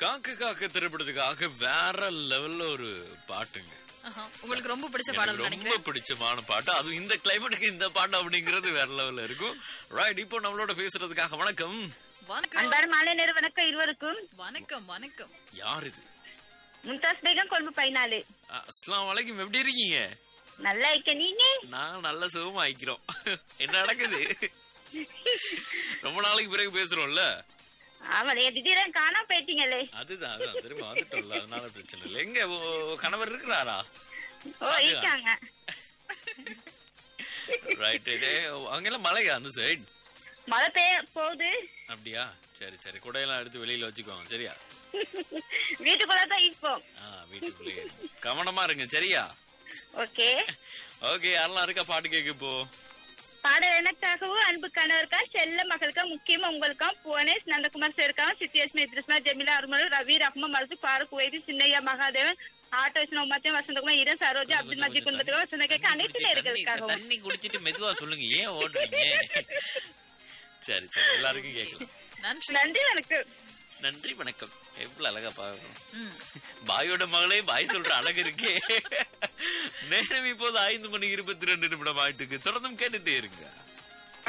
காக்க காக்க திரைப்படத்துக்காக வேற லெவல்ல ஒரு பாட்டுங்க ஆஹா, உங்களுக்கு ரொம்ப பிடிச்ச பாடல் எனக்கு ரொம்ப நினைக்கிறேன் பிடிச்சமான பாட்டு அதுவும் இந்த கிளைமேட்டுக்கு இந்த பாட்டு அப்படிங்கிறது வேற லெவல்ல இருக்கும் ரைட் இப்போ நம்மளோட பேசுறதுக்காக வணக்கம் வணக்கம் அன்பான மாலை நேர வணக்கம் இருவருக்கும் வணக்கம் வணக்கம் யார் இது மும்தாஸ் பேகம் கொழும்பு பதினாலு அஹ், அஸ்ஸலாமு அலைக்கும் எப்படி இருக்கீங்க நல்லா இருக்க நீங்க நான் நல்ல சுகமா ஆயிக்கிறோம் என்ன நடக்குது ரொம்ப நாளைக்கு பிறகு பேசுறோம்ல ஆமா நீங்க திடீர்னு காணாம போயிட்டீங்களே அதுதான் அதுதான் திரும்ப வந்துட்டோம்ல அதனால பிரச்சனை இல்லை எங்க உ- கணவர் இருக்கிறாரா ஓ இருக்காங்க ரைட் அங்கெல்லாம் மழையா அந்த சைடு மழை பெய்ய போகுது அப்படியா சரி சரி குடையெல்லாம் எடுத்து வெளியில வச்சுக்கோங்க சரியா வீட்டுக்குள்ளதான் இப்போ ஆ வீட்டுக்குள்ளேயே இருங்க. கவனமா இருங்க சரியா ஓகே ஓகே யாரெல்லாம் இருக்கா பாட்டு கேட்க இப்போ பாடல் எனக்காகவும் அன்பு கணவருக்கா செல்ல மகளுக்கா முக்கியமா உங்களுக்கா புவனேஷ் நந்தகுமார் சேர்க்காவும் சித்தியஸ்மி இத்ரிஸ்மா ஜெமிலா அருமலு ரவி ரஹ்மா மருது பாரூக் வைதி சின்னையா மகாதேவன் ஆட்டோ விஷ்ணு உமாத்தியம் வசந்தகுமார் ஈரன் சரோஜா அப்துல் மஜீத் குடும்பத்துக்கு வசந்த கேட்க அனைத்து தண்ணி நேர்களுக்காகவும் தண்ணி குடிச்சிட்டு மெதுவா சொல்லுங்க ஏன் ஓடுறீங்க சரி சரி எல்லாருக்கும் கேட்கலாம் நன்றி நன்றி வணக்கம் நன்றி வணக்கம் எவ்வளவு அழகா பாக்கணும் ம். பாயோட மகளே பாய் சொல்ற அழகு இருக்கே நேரம் இப்போது ஐந்து மணி இருபத்தி ரெண்டு நிமிடம் ஆயிட்டு இருக்கு தொடர்ந்தும் கேட்டுட்டே இருங்க